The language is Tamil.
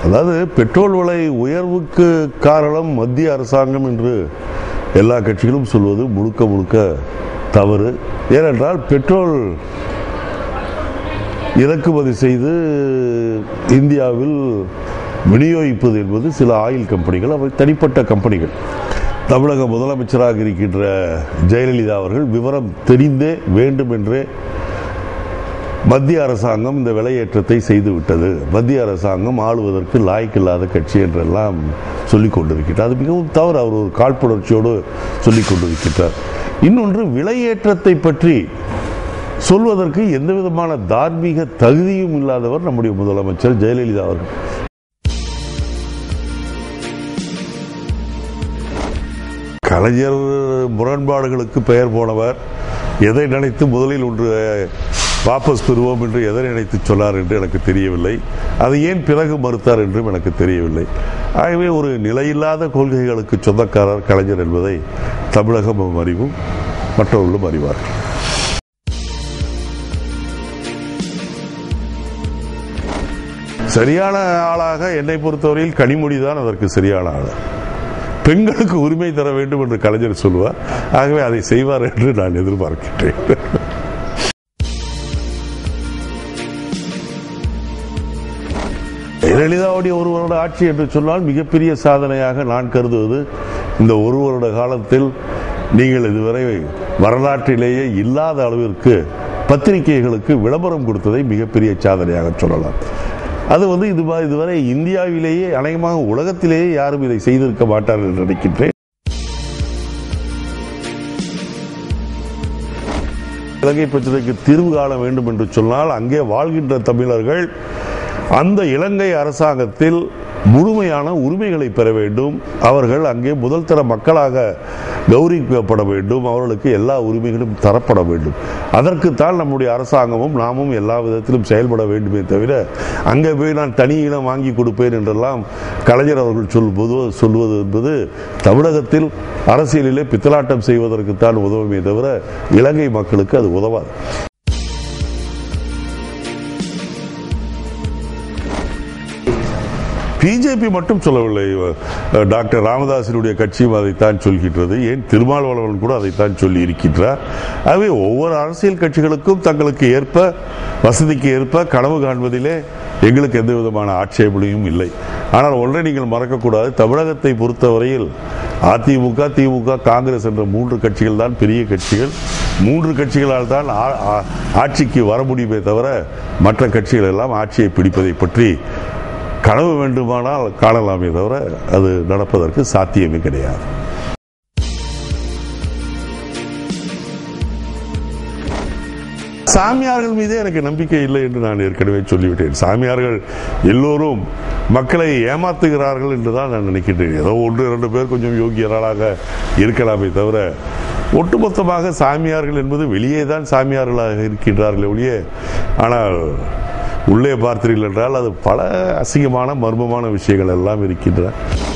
அதாவது பெட்ரோல் விலை உயர்வுக்கு காரணம் மத்திய அரசாங்கம் என்று எல்லா கட்சிகளும் சொல்வது முழுக்க முழுக்க தவறு ஏனென்றால் பெட்ரோல் இறக்குமதி செய்து இந்தியாவில் விநியோகிப்பது என்பது சில ஆயில் கம்பெனிகள் அவை தனிப்பட்ட கம்பெனிகள் தமிழக முதலமைச்சராக இருக்கின்ற ஜெயலலிதா அவர்கள் விவரம் தெரிந்தே வேண்டும் என்றே மத்திய அரசாங்கம் இந்த விலையேற்றத்தை செய்து விட்டது மத்திய அரசாங்கம் ஆளுவதற்கு லாய்க்கில்லாத கட்சி என்றெல்லாம் சொல்லிக் கொண்டிருக்கிறார் அது மிகவும் தவறு அவர் ஒரு காழ்ப்புணர்ச்சியோடு சொல்லிக் கொண்டிருக்கிறார் இன்னொன்று விலையேற்றத்தை பற்றி சொல்வதற்கு எந்த விதமான தார்மீக தகுதியும் இல்லாதவர் நம்முடைய முதலமைச்சர் ஜெயலலிதா அவர்கள் கலைஞர் முரண்பாடுகளுக்கு பெயர் போனவர் எதை நினைத்து முதலில் ஒன்று வாபஸ் பெறுவோம் என்று எதை நினைத்து சொன்னார் என்று எனக்கு தெரியவில்லை அதை ஏன் பிறகு மறுத்தார் என்றும் எனக்கு தெரியவில்லை ஆகவே ஒரு நிலையில்லாத கொள்கைகளுக்கு சொந்தக்காரர் கலைஞர் என்பதை தமிழகமும் அறிவும் மற்றவர்களும் அறிவார்கள் சரியான ஆளாக என்னை பொறுத்தவரையில் கனிமொழி தான் அதற்கு சரியான ஆள் பெண்களுக்கு உரிமை தர வேண்டும் என்று கலைஞர் சொல்லுவார் ஆகவே அதை செய்வார் என்று நான் எதிர்பார்க்கின்றேன் ஜெயலலிதாவுடைய ஒரு வருட ஆட்சி என்று சொன்னால் மிகப்பெரிய சாதனையாக நான் கருதுவது இந்த ஒரு வருட காலத்தில் நீங்கள் இதுவரை வரலாற்றிலேயே இல்லாத அளவிற்கு பத்திரிகைகளுக்கு விளம்பரம் கொடுத்ததை மிகப்பெரிய சாதனையாக சொல்லலாம் அது வந்து இது மா- இதுவரை இந்தியாவிலேயே அநேகமாக உலகத்திலேயே யாரும் இதை செய்திருக்க மாட்டார்கள் என்று நினைக்கின்றேன் இலங்கை பிரச்சனைக்கு தீர்வு காண வேண்டும் என்று சொன்னால் அங்கே வாழ்கின்ற தமிழர்கள் அந்த இலங்கை அரசாங்கத்தில் முழுமையான உரிமைகளை பெற வேண்டும் அவர்கள் அங்கே முதல் தர மக்களாக கௌரவிக்கப்பட வேண்டும் அவர்களுக்கு எல்லா உரிமைகளும் தரப்பட வேண்டும் அதற்குத்தான் நம்முடைய அரசாங்கமும் நாமும் எல்லா விதத்திலும் செயல்பட வேண்டுமே தவிர அங்கே போய் நான் தனி இடம் வாங்கி கொடுப்பேன் என்றெல்லாம் கலைஞர் அவர்கள் சொல்வது சொல்வது என்பது தமிழகத்தில் அரசியலிலே பித்தலாட்டம் செய்வதற்குத்தான் உதவுமே தவிர இலங்கை மக்களுக்கு அது உதவாது பிஜேபி மட்டும் சொல்லவில்லை அஹ், டாக்டர் ராமதாசினுடைய கட்சியும் அதைத்தான் சொல்கின்றது ஏன் திருமாவளவன் கூட அதைத்தான் சொல்லி இருக்கின்றார் ஆகவே ஒவ்வொரு அரசியல் கட்சிகளுக்கும் தங்களுக்கு ஏற்ப வசதிக்கு ஏற்ப கனவு காண்பதிலே எங்களுக்கு எந்த விதமான ஆட்சேபனையும் இல்லை ஆனால் ஒன்றை நீங்கள் மறக்கக்கூடாது தமிழகத்தை பொறுத்தவரையில் அதிமுக திமுக காங்கிரஸ் என்ற மூன்று கட்சிகள் தான் பெரிய கட்சிகள் மூன்று கட்சிகளால் தான் ஆ- ஆ- ஆட்சிக்கு வர முடியுமே தவிர மற்ற கட்சிகள் எல்லாம் ஆட்சியை பிடிப்பதை பற்றி கனவு வேண்டுமானால் காணலாமே தவிர அது நடப்பதற்கு சாத்தியமே கிடையாது சாமியார்கள் மீதே எனக்கு நம்பிக்கை இல்லை என்று நான் ஏற்கனவே சொல்லிவிட்டேன் சாமியார்கள் எல்லோரும் மக்களை ஏமாத்துகிறார்கள் என்று தான் நான் நினைக்கின்றேன் ஏதோ ஒன்று இரண்டு பேர் கொஞ்சம் யோகியர்களாக இருக்கலாமே தவிர ஒட்டுமொத்தமாக சாமியார்கள் என்பது வெளியே தான் சாமியார்களாக இருக்கின்றார்களே ஒழிய ஆனால் உள்ளே பார்த்தீர்கள் என்றால் அது பல அசிங்கமான மர்மமான விஷயங்கள் எல்லாம் இருக்கின்றன